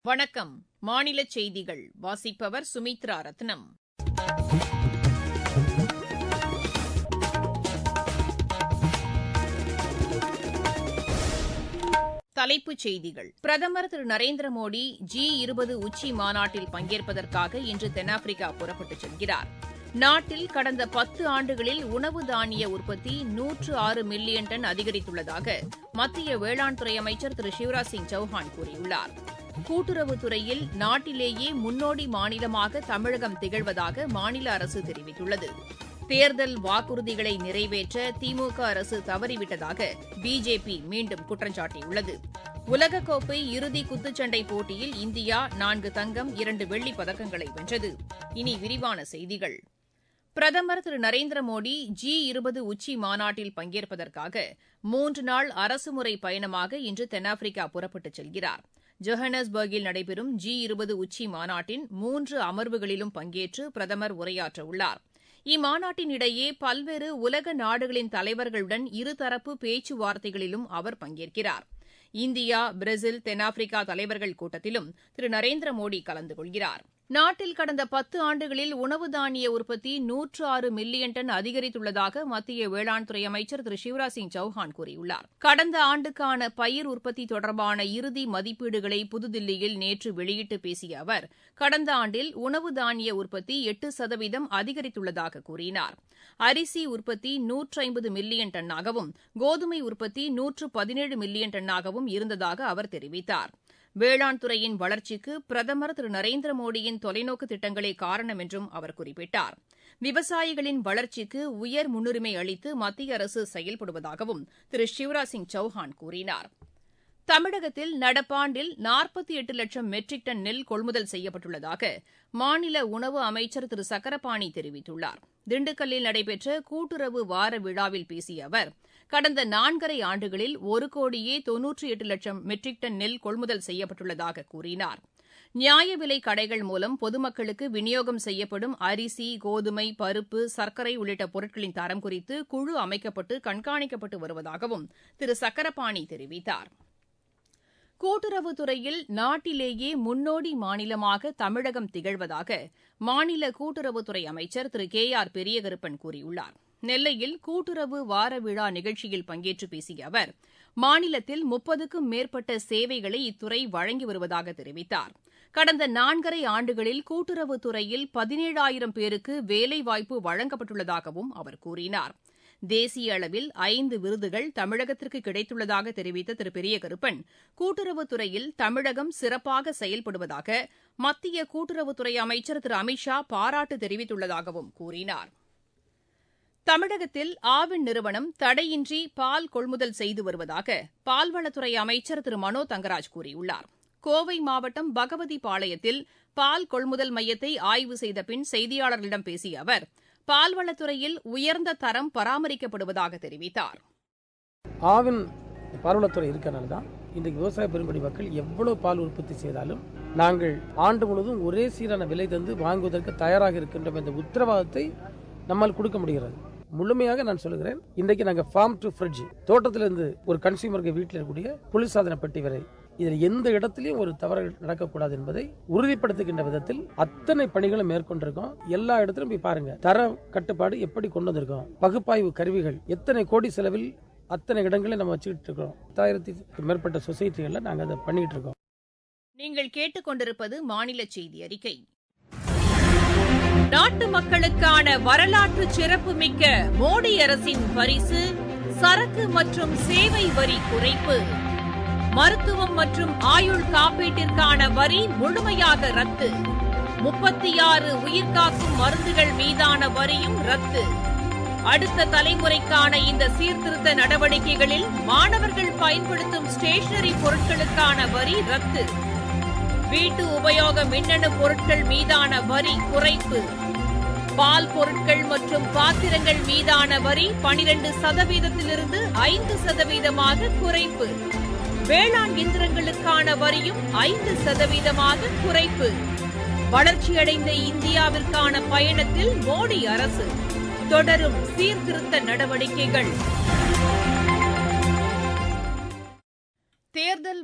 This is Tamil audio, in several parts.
வணக்கம் மாநில செய்திகள் வாசிப்பவர் சுமித்ரா ரத்னம் தலைப்புச் செய்திகள் பிரதமர் திரு நரேந்திர மோடி ஜி இருபது உச்சி மாநாட்டில் பங்கேற்பதற்காக இன்று தென்னாப்பிரிக்கா புறப்பட்டுச் செல்கிறார் நாட்டில் கடந்த பத்து ஆண்டுகளில் உணவு தானிய உற்பத்தி நூற்று ஆறு மில்லியன் டன் அதிகரித்துள்ளதாக மத்திய வேளாண் துறை அமைச்சர் திரு சிவராஜ் சிங் சௌஹான் கூறியுள்ளார் கூட்டுறவுத்துறையில் நாட்டிலேயே முன்னோடி மாநிலமாக தமிழகம் திகழ்வதாக மாநில அரசு தெரிவித்துள்ளது தேர்தல் வாக்குறுதிகளை நிறைவேற்ற திமுக அரசு தவறிவிட்டதாக பிஜேபி மீண்டும் குற்றம் சாட்டியுள்ளது உலகக்கோப்பை இறுதி குத்துச்சண்டை போட்டியில் இந்தியா நான்கு தங்கம் இரண்டு வெள்ளிப் பதக்கங்களை வென்றது இனி விரிவான செய்திகள் பிரதமர் திரு நரேந்திர மோடி ஜி இருபது உச்சி மாநாட்டில் பங்கேற்பதற்காக மூன்று நாள் அரசுமுறை பயணமாக இன்று தென்னாப்பிரிக்கா புறப்பட்டுச் செல்கிறார் ஜோஹன்னஸ்பர்கில் நடைபெறும் ஜி இருபது உச்சி மாநாட்டின் மூன்று அமர்வுகளிலும் பங்கேற்று பிரதமர் உரையாற்றவுள்ளார் இம்மாநாட்டின் இடையே பல்வேறு உலக நாடுகளின் தலைவர்களுடன் இருதரப்பு பேச்சுவார்த்தைகளிலும் அவர் பங்கேற்கிறார் இந்தியா பிரேசில் தென்னாப்பிரிக்கா தலைவர்கள் கூட்டத்திலும் திரு நரேந்திர மோடி கலந்து கொள்கிறார் நாட்டில் கடந்த பத்து ஆண்டுகளில் உணவு தானிய உற்பத்தி நூற்று ஆறு மில்லியன் டன் அதிகரித்துள்ளதாக மத்திய வேளாண் துறை அமைச்சர் திரு சிவராஜ் சிங் சௌஹான் கூறியுள்ளார் கடந்த ஆண்டுக்கான பயிர் உற்பத்தி தொடர்பான இறுதி மதிப்பீடுகளை புதுதில்லியில் நேற்று வெளியிட்டு பேசிய அவர் கடந்த ஆண்டில் உணவு தானிய உற்பத்தி எட்டு சதவீதம் அதிகரித்துள்ளதாக கூறினார் அரிசி உற்பத்தி நூற்று ஐம்பது மில்லியன் டன்னாகவும் கோதுமை உற்பத்தி நூற்று பதினேழு மில்லியன் டன்னாகவும் இருந்ததாக அவர் தெரிவித்தார் வேளாண் துறையின் வளர்ச்சிக்கு பிரதமர் திரு நரேந்திர மோடியின் தொலைநோக்கு திட்டங்களே காரணம் என்றும் அவர் குறிப்பிட்டார் விவசாயிகளின் வளர்ச்சிக்கு உயர் முன்னுரிமை அளித்து மத்திய அரசு செயல்படுவதாகவும் திரு சிவராஜ் சிங் சௌஹான் கூறினார் தமிழகத்தில் நடப்பாண்டில் நாற்பத்தி எட்டு லட்சம் மெட்ரிக் டன் நெல் கொள்முதல் செய்யப்பட்டுள்ளதாக மாநில உணவு அமைச்சர் திரு சக்கரபாணி தெரிவித்துள்ளார் திண்டுக்கல்லில் நடைபெற்ற கூட்டுறவு வார விழாவில் பேசிய அவர் கடந்த நான்கரை ஆண்டுகளில் ஒரு கோடியே தொன்னூற்றி எட்டு லட்சம் மெட்ரிக் டன் நெல் கொள்முதல் செய்யப்பட்டுள்ளதாக கூறினார் நியாய விலை கடைகள் மூலம் பொதுமக்களுக்கு விநியோகம் செய்யப்படும் அரிசி கோதுமை பருப்பு சர்க்கரை உள்ளிட்ட பொருட்களின் தரம் குறித்து குழு அமைக்கப்பட்டு கண்காணிக்கப்பட்டு வருவதாகவும் திரு சக்கரபாணி தெரிவித்தார் கூட்டுறவுத்துறையில் நாட்டிலேயே முன்னோடி மாநிலமாக தமிழகம் திகழ்வதாக மாநில கூட்டுறவுத்துறை அமைச்சர் திரு கே ஆர் பெரியகருப்பன் கூறியுள்ளார் நெல்லையில் கூட்டுறவு வார விழா நிகழ்ச்சியில் பங்கேற்று பேசிய அவர் மாநிலத்தில் முப்பதுக்கும் மேற்பட்ட சேவைகளை இத்துறை வழங்கி வருவதாக தெரிவித்தார் கடந்த நான்கரை ஆண்டுகளில் கூட்டுறவுத்துறையில் பதினேழாயிரம் பேருக்கு வேலைவாய்ப்பு வழங்கப்பட்டுள்ளதாகவும் அவர் கூறினார் தேசிய அளவில் ஐந்து விருதுகள் தமிழகத்திற்கு கிடைத்துள்ளதாக தெரிவித்த திரு பெரியகருப்பன் கூட்டுறவுத்துறையில் தமிழகம் சிறப்பாக செயல்படுவதாக மத்திய கூட்டுறவுத்துறை அமைச்சர் திரு அமித் ஷா பாராட்டு தெரிவித்துள்ளதாகவும் கூறினார் தமிழகத்தில் ஆவின் நிறுவனம் தடையின்றி பால் கொள்முதல் செய்து வருவதாக பால்வளத்துறை அமைச்சர் திரு மனோ தங்கராஜ் கூறியுள்ளார் கோவை மாவட்டம் பகவதி பாளையத்தில் பால் கொள்முதல் மையத்தை ஆய்வு செய்த பின் செய்தியாளர்களிடம் பேசிய அவர் பால்வளத்துறையில் உயர்ந்த தரம் பராமரிக்கப்படுவதாக தெரிவித்தார் ஆவின் பால்வளத்துறை இருக்கிறனால தான் இன்றைக்கு விவசாய பெரும்படி மக்கள் எவ்வளவு பால் உற்பத்தி செய்தாலும் நாங்கள் ஆண்டு முழுவதும் ஒரே சீரான விலை தந்து வாங்குவதற்கு தயாராக இருக்கின்றோம் என்ற உத்தரவாதத்தை நம்மால் கொடுக்க முடிகிறது முழுமையாக நான் சொல்லுகிறேன் இன்றைக்கு நாங்கள் ஃபார்ம் டு ஃப்ரிட்ஜ் தோட்டத்திலிருந்து ஒரு கன்சியூமருக்கு வீட்டில் இருக்கக்கூடிய குளிர்சாதன பெட்டி வரை இதில் எந்த இடத்திலையும் ஒரு தவறு நடக்கக்கூடாது என்பதை உறுதிப்படுத்துகின்ற விதத்தில் அத்தனை பணிகளும் மேற்கொண்டிருக்கோம் எல்லா இடத்திலும் போய் பாருங்க தர கட்டுப்பாடு எப்படி கொண்டு வந்திருக்கோம் பகுப்பாய்வு கருவிகள் எத்தனை கோடி செலவில் அத்தனை இடங்களில் நம்ம வச்சுக்கிட்டு இருக்கோம் பத்தாயிரத்துக்கு மேற்பட்ட சொசைட்டிகளில் நாங்கள் அதை பண்ணிக்கிட்டு இருக்கோம் நீங்கள் கேட்டுக்கொண்டிருப்பது மாநில செய்தி அறிக்கை நாட்டு மக்களுக்கான வரலாற்று சிறப்புமிக்க மோடி அரசின் பரிசு சரக்கு மற்றும் சேவை வரி குறைப்பு மருத்துவம் மற்றும் ஆயுள் காப்பீட்டிற்கான வரி முழுமையாக ரத்து முப்பத்தி ஆறு உயிர்காக்கும் மருந்துகள் மீதான வரியும் ரத்து அடுத்த தலைமுறைக்கான இந்த சீர்திருத்த நடவடிக்கைகளில் மாணவர்கள் பயன்படுத்தும் ஸ்டேஷனரி பொருட்களுக்கான வரி ரத்து வீட்டு உபயோக மின்னணு பொருட்கள் மீதான வரி குறைப்பு பால் பொருட்கள் மற்றும் பாத்திரங்கள் மீதான வரி பனிரெண்டு சதவீதத்திலிருந்து ஐந்து சதவீதமாக குறைப்பு வேளாண் இயந்திரங்களுக்கான வரியும் ஐந்து சதவீதமாக குறைப்பு வளர்ச்சியடைந்த இந்தியாவிற்கான பயணத்தில் மோடி அரசு தொடரும் சீர்திருத்த நடவடிக்கைகள் தேர்தல்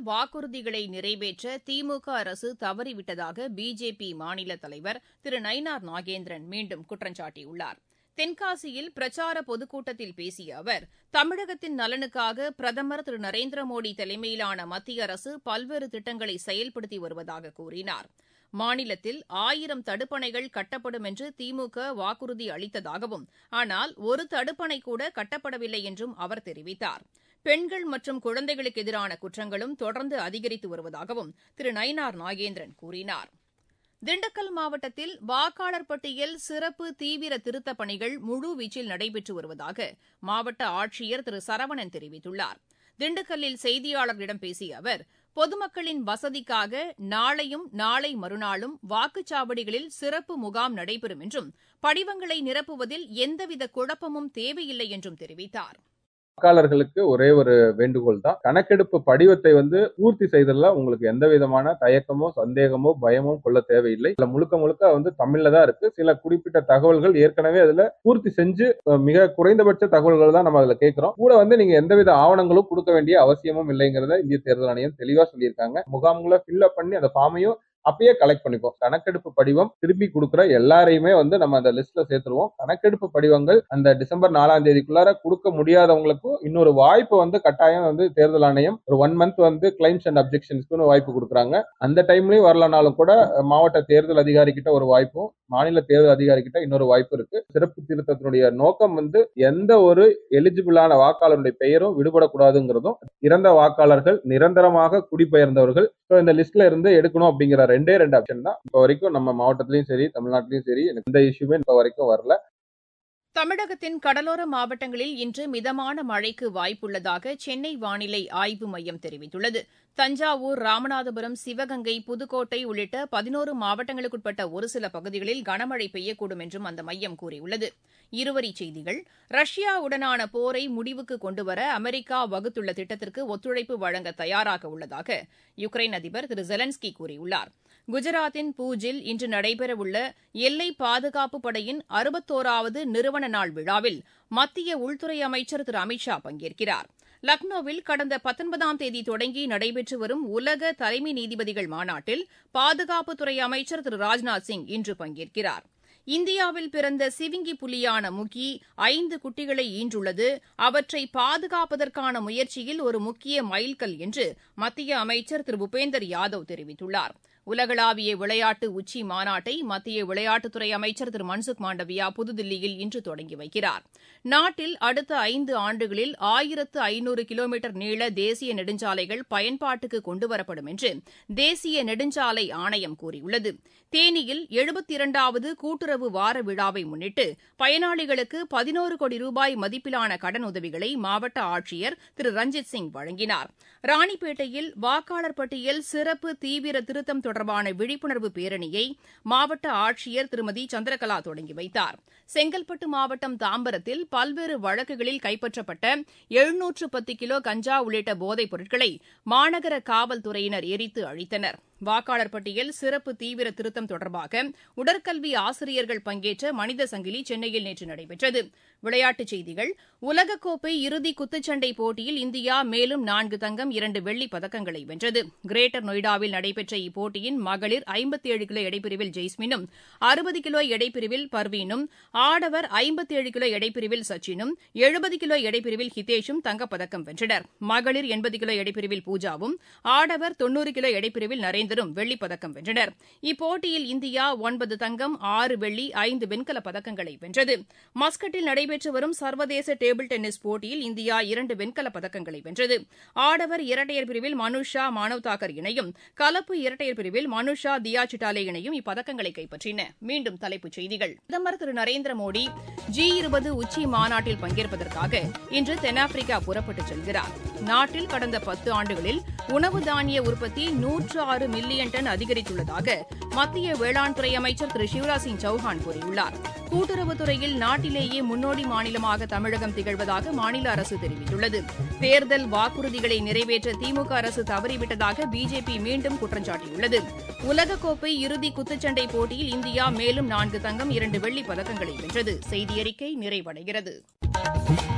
வாக்குறுதிகளை நிறைவேற்ற திமுக அரசு தவறிவிட்டதாக பிஜேபி மாநில தலைவர் திரு நயினார் நாகேந்திரன் மீண்டும் குற்றம் சாட்டியுள்ளார் தென்காசியில் பிரச்சார பொதுக்கூட்டத்தில் பேசிய அவர் தமிழகத்தின் நலனுக்காக பிரதமர் திரு நரேந்திர மோடி தலைமையிலான மத்திய அரசு பல்வேறு திட்டங்களை செயல்படுத்தி வருவதாக கூறினார் மாநிலத்தில் ஆயிரம் தடுப்பணைகள் கட்டப்படும் என்று திமுக வாக்குறுதி அளித்ததாகவும் ஆனால் ஒரு தடுப்பணை கூட கட்டப்படவில்லை என்றும் அவர் தெரிவித்தார் பெண்கள் மற்றும் குழந்தைகளுக்கு எதிரான குற்றங்களும் தொடர்ந்து அதிகரித்து வருவதாகவும் திரு நயினார் நாகேந்திரன் கூறினார் திண்டுக்கல் மாவட்டத்தில் வாக்காளர் பட்டியல் சிறப்பு தீவிர திருத்தப் பணிகள் முழுவீச்சில் நடைபெற்று வருவதாக மாவட்ட ஆட்சியர் திரு சரவணன் தெரிவித்துள்ளார் திண்டுக்கல்லில் செய்தியாளர்களிடம் பேசிய அவர் பொதுமக்களின் வசதிக்காக நாளையும் நாளை மறுநாளும் வாக்குச்சாவடிகளில் சிறப்பு முகாம் நடைபெறும் என்றும் படிவங்களை நிரப்புவதில் எந்தவித குழப்பமும் தேவையில்லை என்றும் தெரிவித்தார் வாக்காளர்களுக்கு ஒரே ஒரு வேண்டுகோள் தான் கணக்கெடுப்பு படிவத்தை வந்து பூர்த்தி செய்ததுல உங்களுக்கு எந்த விதமான தயக்கமோ சந்தேகமோ பயமோ கொள்ள தேவையில்லை இதுல முழுக்க முழுக்க வந்து தமிழ்ல தான் இருக்கு சில குறிப்பிட்ட தகவல்கள் ஏற்கனவே அதுல பூர்த்தி செஞ்சு மிக குறைந்தபட்ச தகவல்கள் தான் நம்ம அதுல கேட்கிறோம் கூட வந்து நீங்க எந்தவித ஆவணங்களும் கொடுக்க வேண்டிய அவசியமும் இல்லைங்கிறத இந்திய தேர்தல் ஆணையம் தெளிவா சொல்லியிருக்காங்க முகாம்களை ஃபில்அப் பண்ணி அந்த ஃபார்மையும் அப்பயே கலெக்ட் பண்ணிப்போம் கணக்கெடுப்பு படிவம் திருப்பி கொடுக்குற எல்லாரையுமே வந்து நம்ம அந்த லிஸ்ட்ல சேர்த்துருவோம் கணக்கெடுப்பு படிவங்கள் அந்த டிசம்பர் நாலாம் தேதிக்குள்ளார கொடுக்க முடியாதவங்களுக்கும் இன்னொரு வாய்ப்பு வந்து கட்டாயம் வந்து தேர்தல் ஆணையம் ஒரு ஒன் மந்த் வந்து கிளைம்ஸ் அண்ட் அப்ஜெக்ஷன்ஸ்க்கு வாய்ப்பு கொடுக்குறாங்க அந்த டைம்லயும் வரலனாலும் கூட மாவட்ட தேர்தல் அதிகாரி கிட்ட ஒரு வாய்ப்பும் மாநில தேர்தல் அதிகாரி கிட்ட இன்னொரு வாய்ப்பு இருக்கு சிறப்பு திருத்தத்தினுடைய நோக்கம் வந்து எந்த ஒரு எலிஜிபிளான வாக்காளருடைய பெயரும் விடுபடக்கூடாதுங்கிறதும் இறந்த வாக்காளர்கள் நிரந்தரமாக குடிபெயர்ந்தவர்கள் இந்த லிஸ்ட்ல இருந்து எடுக்கணும் அப்படிங்கிற ரெண்டே ரெண்டு ஆப்ஷன் தான் இப்போ வரைக்கும் நம்ம மாவட்டத்திலயும் சரி தமிழ்நாட்டிலயும் சரி எனக்கு எந்த இஷ்யூமே இப்போ வரைக்கும் வரல தமிழகத்தின் கடலோர மாவட்டங்களில் இன்று மிதமான மழைக்கு வாய்ப்புள்ளதாக சென்னை வானிலை ஆய்வு மையம் தெரிவித்துள்ளது தஞ்சாவூர் ராமநாதபுரம் சிவகங்கை புதுக்கோட்டை உள்ளிட்ட பதினோரு மாவட்டங்களுக்குட்பட்ட ஒரு சில பகுதிகளில் கனமழை பெய்யக்கூடும் என்றும் அந்த மையம் கூறியுள்ளது இருவரிச் செய்திகள் ரஷ்யாவுடனான போரை முடிவுக்கு கொண்டுவர அமெரிக்கா வகுத்துள்ள திட்டத்திற்கு ஒத்துழைப்பு வழங்க தயாராக உள்ளதாக யுக்ரைன் அதிபர் திரு ஜெலன்ஸ்கி கூறியுள்ளார் குஜராத்தின் பூஜில் இன்று நடைபெறவுள்ள எல்லை பாதுகாப்பு படையின் அறுபத்தோராவது நிறுவன நாள் விழாவில் மத்திய உள்துறை அமைச்சர் திரு அமித் ஷா பங்கேற்கிறார் லக்னோவில் கடந்த பத்தொன்பதாம் தேதி தொடங்கி நடைபெற்று வரும் உலக தலைமை நீதிபதிகள் மாநாட்டில் பாதுகாப்புத்துறை அமைச்சர் திரு ராஜ்நாத் சிங் இன்று பங்கேற்கிறார் இந்தியாவில் பிறந்த சிவிங்கி புலியான முகி ஐந்து குட்டிகளை ஈன்றுள்ளது அவற்றை பாதுகாப்பதற்கான முயற்சியில் ஒரு முக்கிய மைல்கல் என்று மத்திய அமைச்சர் திரு பூபேந்தர் யாதவ் தெரிவித்துள்ளார் உலகளாவிய விளையாட்டு உச்சி மாநாட்டை மத்திய விளையாட்டுத்துறை அமைச்சர் திரு மன்சுக் மாண்டவியா புதுதில்லியில் இன்று தொடங்கி வைக்கிறார் நாட்டில் அடுத்த ஐந்து ஆண்டுகளில் ஆயிரத்து ஐநூறு கிலோமீட்டர் நீள தேசிய நெடுஞ்சாலைகள் பயன்பாட்டுக்கு கொண்டுவரப்படும் என்று தேசிய நெடுஞ்சாலை ஆணையம் கூறியுள்ளது தேனியில் எழுபத்தி இரண்டாவது கூட்டுறவு வார விழாவை முன்னிட்டு பயனாளிகளுக்கு பதினோரு கோடி ரூபாய் மதிப்பிலான கடனுதவிகளை மாவட்ட ஆட்சியர் திரு ரஞ்சித் சிங் வழங்கினார் ராணிப்பேட்டையில் வாக்காளர் பட்டியல் சிறப்பு தீவிர திருத்தம் தொடர்பான விழிப்புணர்வு பேரணியை மாவட்ட ஆட்சியர் திருமதி சந்திரகலா தொடங்கி வைத்தார் செங்கல்பட்டு மாவட்டம் தாம்பரத்தில் பல்வேறு வழக்குகளில் கைப்பற்றப்பட்ட எழுநூற்று பத்து கிலோ கஞ்சா உள்ளிட்ட போதைப் பொருட்களை மாநகர காவல்துறையினர் எரித்து அழித்தனர் வாக்காளர் பட்டியல் சிறப்பு தீவிர திருத்தம் தொடர்பாக உடற்கல்வி ஆசிரியர்கள் பங்கேற்ற மனித சங்கிலி சென்னையில் நேற்று நடைபெற்றது விளையாட்டுச் செய்திகள் உலகக்கோப்பை இறுதி குத்துச்சண்டை போட்டியில் இந்தியா மேலும் நான்கு தங்கம் இரண்டு வெள்ளிப் பதக்கங்களை வென்றது கிரேட்டர் நொய்டாவில் நடைபெற்ற இப்போட்டியின் மகளிர் ஐம்பத்தேழு கிலோ எடைப்பிரிவில் ஜெய்ஸ்மினும் அறுபது கிலோ எடைப்பிரிவில் பர்வீனும் ஆடவர் ஐம்பத்தேழு கிலோ எடைப்பிரிவில் சச்சினும் எழுபது கிலோ எடைப்பிரிவில் ஹிதேஷும் தங்கப்பதக்கம் வென்றனர் மகளிர் எண்பது கிலோ எடைப்பிரிவில் பூஜாவும் ஆடவர் தொன்னூறு கிலோ எடைப்பிரிவில் நரேந்தரும் வெள்ளிப் பதக்கம் வென்றனர் இப்போட்டியில் இந்தியா ஒன்பது தங்கம் ஆறு வெள்ளி ஐந்து வெண்கலப் பதக்கங்களை வென்றது மஸ்கட்டில் நடைபெற்று வரும் சர்வதேச டேபிள் டென்னிஸ் போட்டியில் இந்தியா இரண்டு வெண்கலப் பதக்கங்களை வென்றது ஆடவர் இரட்டையர் பிரிவில் மனுஷா மானவ் தாக்கர் இணையும் கலப்பு இரட்டையர் பிரிவில் மனுஷா தியா சிட்டாலே இணையும் இப்பதக்கங்களை கைப்பற்றின மீண்டும் தலைப்புச் செய்திகள் பிரதமர் திரு நரேந்திர மோடி ஜி இருபது உச்சி மாநாட்டில் பங்கேற்பதற்காக இன்று தென்னாப்பிரிக்கா புறப்பட்டுச் செல்கிறார் நாட்டில் கடந்த பத்து ஆண்டுகளில் உணவு தானிய உற்பத்தி நூற்று ஆறு மில்லியன் டன் அதிகரித்துள்ளதாக மத்திய வேளாண் துறை அமைச்சர் திரு சிவராஜ் சிங் சௌஹான் கூறியுள்ளார் கூட்டுறவுத்துறையில் நாட்டிலேயே முன்னோடி மாநிலமாக தமிழகம் திகழ்வதாக மாநில அரசு தெரிவித்துள்ளது தேர்தல் வாக்குறுதிகளை நிறைவேற்ற திமுக அரசு தவறிவிட்டதாக பிஜேபி மீண்டும் குற்றம் சாட்டியுள்ளது உலகக்கோப்பை இறுதி குத்துச்சண்டை போட்டியில் இந்தியா மேலும் நான்கு தங்கம் இரண்டு வெள்ளிப் பதக்கங்களை வென்றது செய்தியறிக்கை நிறைவடைகிறது